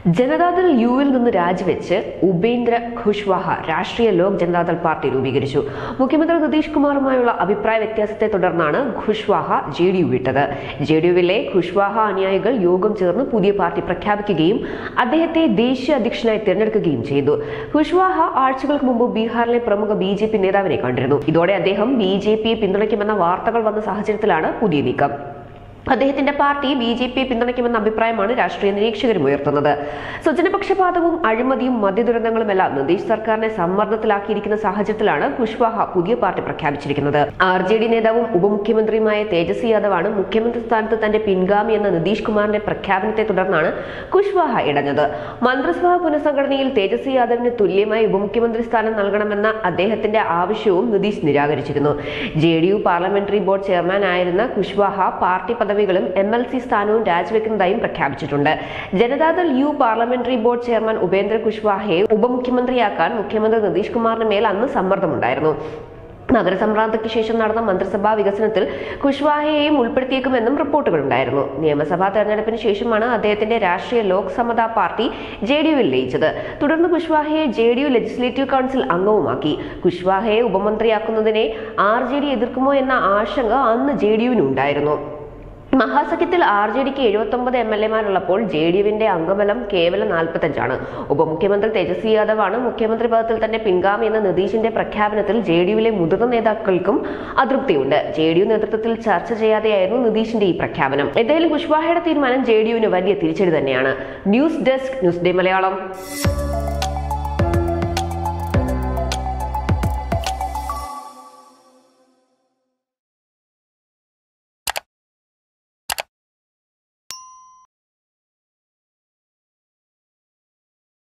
ജനതാദൾ യുവിൽ നിന്ന് രാജിവെച്ച് ഉപേന്ദ്ര ഖുഷ്വാഹ രാഷ്ട്രീയ ലോക് ജനതാദൾ പാർട്ടി രൂപീകരിച്ചു മുഖ്യമന്ത്രി നിതീഷ് കുമാറുമായുള്ള അഭിപ്രായ വ്യത്യാസത്തെ തുടർന്നാണ് ഖുഷ്വാഹ ജെ ഡി യു വിട്ടത് ജെ ഡി യുവിലെ ഖുഷ്വാഹ അനുയായികൾ യോഗം ചേർന്ന് പുതിയ പാർട്ടി പ്രഖ്യാപിക്കുകയും അദ്ദേഹത്തെ ദേശീയ അധ്യക്ഷനായി തിരഞ്ഞെടുക്കുകയും ചെയ്തു ഖുഷ്വാഹ ആഴ്ചകൾക്ക് മുമ്പ് ബീഹാറിലെ പ്രമുഖ ബി ജെ പി നേതാവിനെ കണ്ടിരുന്നു ഇതോടെ അദ്ദേഹം ബി ജെ പിയെ പിന്തുണയ്ക്കുമെന്ന വാർത്തകൾ വന്ന സാഹചര്യത്തിലാണ് പുതിയ നീക്കം അദ്ദേഹത്തിന്റെ പാർട്ടി ബി ജെ പിയെ പിന്തുണയ്ക്കുമെന്ന അഭിപ്രായമാണ് രാഷ്ട്രീയ നിരീക്ഷകരും ഉയർത്തുന്നത് സ്വജനപക്ഷപാതവും അഴിമതിയും മദ്യദുരന്തങ്ങളുമെല്ലാം നിതീഷ് സർക്കാരിനെ സമ്മർദ്ദത്തിലാക്കിയിരിക്കുന്ന സാഹചര്യത്തിലാണ് കുഷ്വാഹ പുതിയ പാർട്ടി പ്രഖ്യാപിച്ചിരിക്കുന്നത് ആർ ജെ ഡി നേതാവും ഉപമുഖ്യമന്ത്രിയുമായ തേജസ്വി യാദവാണ് മുഖ്യമന്ത്രി സ്ഥാനത്ത് തന്റെ പിൻഗാമി എന്ന നിതീഷ് കുമാറിന്റെ പ്രഖ്യാപനത്തെ തുടർന്നാണ് കുഷ്വാഹ ഇടഞ്ഞത് മന്ത്രിസഭാ പുനഃസംഘടനയിൽ തേജസ്വി യാദവിന് തുല്യമായി ഉപമുഖ്യമന്ത്രി സ്ഥാനം നൽകണമെന്ന അദ്ദേഹത്തിന്റെ ആവശ്യവും നിതീഷ് നിരാകരിച്ചിരുന്നു J D U parliamentary board chairman ആയിരുന്ന കുഷ്വാഹ പാർട്ടി പദവികളും എം എൽ സി സ്ഥാനവും രാജിവെക്കുന്നതായും പ്രഖ്യാപിച്ചിട്ടുണ്ട് Janata Dal U parliamentary board chairman Upendra കുഷ്വാഹയെ ഉപമുഖ്യമന്ത്രിയാക്കാൻ മുഖ്യമന്ത്രി നിതീഷ് കുമാറിന് മേൽ അന്ന് സമ്മർദ്ദമുണ്ടായിരുന്നു നഗരസംക്രാന്തിക്ക് ശേഷം നടന്ന മന്ത്രിസഭാ വികസനത്തിൽ കുഷ്വാഹയെയും ഉൾപ്പെടുത്തിയേക്കുമെന്നും റിപ്പോർട്ടുകളുണ്ടായിരുന്നു നിയമസഭാ തെരഞ്ഞെടുപ്പിന് ശേഷമാണ് അദ്ദേഹത്തിന്റെ Rashtriya Lok Samata party J D യുവിൽ ലയിച്ചത് തുടർന്ന് കുഷ്വാഹയെ J D U legislative council അംഗവുമാക്കി കുഷ്വാഹയെ ഉപമന്ത്രിയാക്കുന്നതിനെ ആർ ജെ ഡി എതിർക്കുമോ എന്ന ആശങ്ക അന്ന് ജെ ഡി യുവിനുണ്ടായിരുന്നു മഹാസഖ്യത്തിൽ ആർ ജെ ഡിക്ക് എഴുപത്തൊമ്പത് എം എൽ എമാരുള്ളപ്പോൾ ജെ ഡി യുവിന്റെ അംഗബലം കേവലം നാൽപ്പത്തഞ്ചാണ് ഉപമുഖ്യമന്ത്രി തേജസ്വി യാദവാണ് മുഖ്യമന്ത്രി പദത്തിൽ തന്നെ പിൻഗാമി എന്ന നിതീഷിന്റെ പ്രഖ്യാപനത്തിൽ ജെ ഡി യുവിലെ മുതിർന്ന നേതാക്കൾക്കും അതൃപ്തിയുണ്ട് ജെ ഡി യു നേതൃത്വത്തിൽ ചർച്ച ചെയ്യാതെയായിരുന്നു നിതീഷിന്റെ ഈ പ്രഖ്യാപനം എന്തായാലും കുഷ്വാഹയുടെ തീരുമാനം ജെ ഡി യുവിന് വലിയ തിരിച്ചടി തന്നെയാണ് news desk news day Malayalam